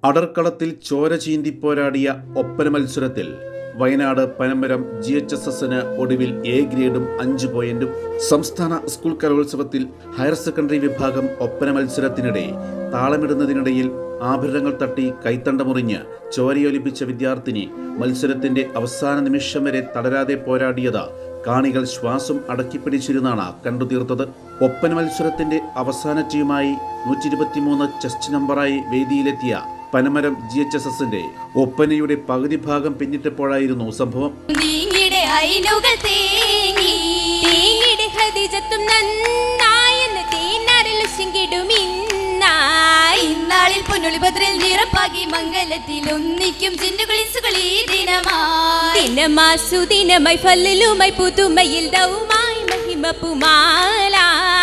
അടർക്കളത്തിൽ ചോര ചീന്തി പോരാടിയ ഒപ്പന മത്സരത്തിൽ Wayanad Panamaram G H S എസിന് ഒടുവിൽ എ ഗ്രേഡും അഞ്ച് പോയിന്റും സംസ്ഥാന സ്കൂൾ കലോത്സവത്തിൽ ഹയർ സെക്കൻഡറി വിഭാഗം ഒപ്പന മത്സരത്തിനിടെ താളമിടുന്നതിനിടയിൽ ആഭരണങ്ങൾ തട്ടി കൈത്തണ്ട മുറിഞ്ഞ് ചോരയൊലിപ്പിച്ച വിദ്യാർത്ഥിനി മത്സരത്തിന്റെ അവസാന നിമിഷം വരെ തളരാതെ പോരാടിയത് കാണികൾ ശ്വാസം അടക്കിപ്പിടിച്ചിരുന്നാണ് കണ്ടുതീർത്തത് ഒപ്പന മത്സരത്തിന്റെ അവസാന ടീമായി നൂറ്റി ഇരുപത്തിമൂന്ന് ചെസ്റ്റ് നമ്പറായി വേദിയിലെത്തിയ പനമരം ജി എച്ച് എസ് എസിന്റെ ഒപ്പനയുടെ പകുതി ഭാഗം പിന്നിട്ടപ്പോഴായിരുന്നു സംഭവം നീങ്ങിടെ അയിനുകൾ തേങ്ങി തേങ്ങിടെ ഹൃദിജത്തും നന്നായെന്ന് തേനാറിൽ ഇന്നായി ഇന്നാളിൽ പൊന്നുളിഭദ്രൽ നിറപ്പാകി മംഗലത്തിൽ ഒന്നിക്കും ചിന്നുകളിസുകളീ ദിനമായി ദിനമാസു ദിനമായി ഫല്ലിലുമായി പുതുമയിൽ ദൗമായി മഹിമ പുമാല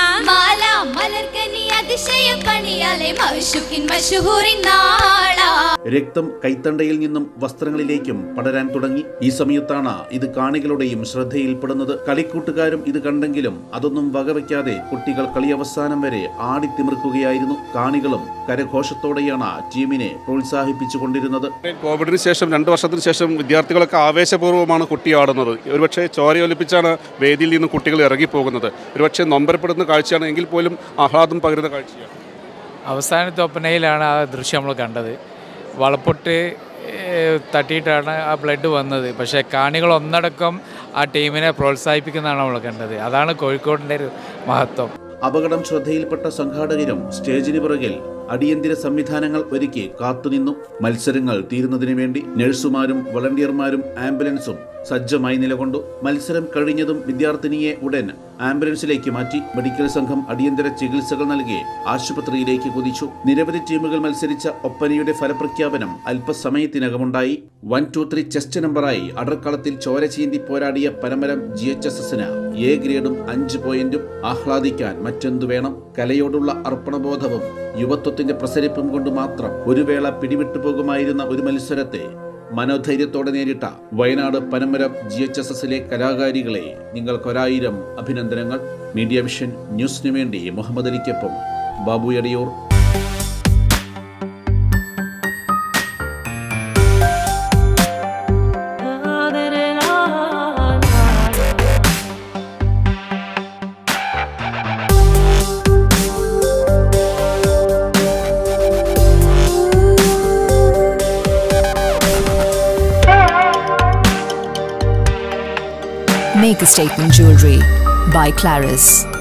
മാല മലർക്കനി അതിശയ പണിയാലെ മഷുക്കിൻ മഷുഹൂറിൻ നാളാ രക്തം കൈത്തണ്ടയിൽ നിന്നും വസ്ത്രങ്ങളിലേക്കും പടരാൻ തുടങ്ങി ഈ സമയത്താണ് ഇത് കാണികളുടെയും ശ്രദ്ധയിൽപ്പെടുന്നത് കളിക്കൂട്ടുകാരും ഇത് കണ്ടെങ്കിലും അതൊന്നും വകവയ്ക്കാതെ കുട്ടികൾ കളി അവസാനം വരെ ആടിത്തിമിർക്കുകയായിരുന്നു കാണികളും കരഘോഷത്തോടെയാണ് ടീമിനെ പ്രോത്സാഹിപ്പിച്ചുകൊണ്ടിരുന്നത് കോവിഡിന് ശേഷം രണ്ട് വർഷത്തിന് ശേഷം വിദ്യാർത്ഥികളൊക്കെ ആവേശപൂർവ്വമാണ് കുട്ടിയാടുന്നത് ഒരുപക്ഷെ ചോരയൊലിപ്പിച്ചാണ് വേദിയിൽ നിന്ന് കുട്ടികൾ ഇറങ്ങിപ്പോകുന്നത് ഒരുപക്ഷെ നൊമ്പരപ്പെടുന്ന കാഴ്ചയാണ് എങ്കിൽ പോലും ആഹ്ലാദം പകരുന്ന കാഴ്ചയാണ് അവസാനത്തെ ഒപ്പനയിലാണ് ആ ദൃശ്യം നമ്മൾ കണ്ടത് വളപ്പൊട്ട് ഏഹ്, തട്ടിയിട്ടാണ് ആ ബ്ലഡ് വന്നത് പക്ഷേ കാണികൾ ഒന്നടക്കം ആ ടീമിനെ പ്രോത്സാഹിപ്പിക്കുന്നതാണ് നമ്മൾ കണ്ടത് അതാണ് കോഴിക്കോടിൻ്റെ ഒരു മഹത്വം അപകടം ശ്രദ്ധയിൽപ്പെട്ട സംഘാടകരും സ്റ്റേജിന് പുറകിൽ അടിയന്തര സംവിധാനങ്ങൾ ഒരുക്കി കാത്തുനിന്നു മത്സരങ്ങൾ തീരുന്നതിനു വേണ്ടി നഴ്സുമാരും വളണ്ടിയർമാരും ആംബുലൻസും സജ്ജമായി നിലകൊണ്ടു മത്സരം കഴിഞ്ഞതും വിദ്യാർത്ഥിനിയെ ഉടൻ ആംബുലൻസിലേക്ക് മാറ്റി മെഡിക്കൽ സംഘം അടിയന്തര ചികിത്സകൾ നൽകി ആശുപത്രിയിലേക്ക് കുതിച്ചു നിരവധി ടീമുകൾ മത്സരിച്ച ഒപ്പനയുടെ ഫലപ്രഖ്യാപനം അല്പസമയത്തിനകമുണ്ടായി വൺ ടു ത്രീ ചെസ്റ്റ് നമ്പറായി അടർക്കളത്തിൽ ചോര ചീന്തി പോരാടിയ പരമരം ജി എച്ച് എസ് എസിന് എ ഗ്രേഡും അഞ്ച് പോയിന്റും ആഹ്ലാദിക്കാൻ മറ്റെന്തു വേണം കലയോടുള്ള അർപ്പണബോധവും യുവത്വത്തിന്റെ പ്രസരിപ്പും കൊണ്ട് മാത്രം ഒരു വേള പിടിവിട്ടു പോകുമായിരുന്ന ഒരു മത്സരത്തെ മനോധൈര്യത്തോടെ നേരിട്ട Wayanad Panamaram G H S എസിലെ കലാകാരികളെ നിങ്ങൾക്കൊരായിരം അഭിനന്ദനങ്ങൾ മീഡിയ വിഷൻ ന്യൂസിനു വേണ്ടി Muhammad അലിക്കൊപ്പം Babu Ediyur Make a Statement Jewelry by Claris.